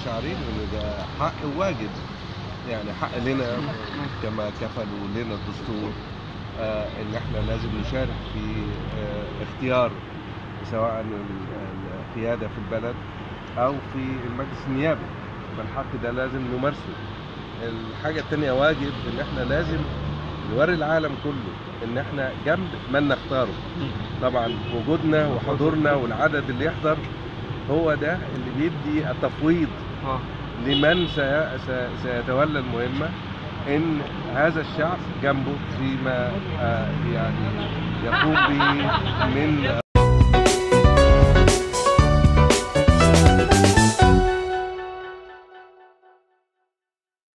شاعرين ان ده حق وواجب يعني حق لنا كما كفلوا لنا الدستور آه، ان احنا لازم نشارك في آه، اختيار سواء ال- القياده في البلد او في المجلس النيابي فالحق ده لازم نمارسه الحاجه الثانيه واجب ان احنا لازم نوري العالم كله ان احنا جنب من نختاره طبعا وجودنا وحضورنا والعدد اللي يحضر هو ده اللي بيدي التفويض اه لمن سي- سي- سيتولى المهمة إن هذا الشعب جنبه فيما آه، يعني يقوم به من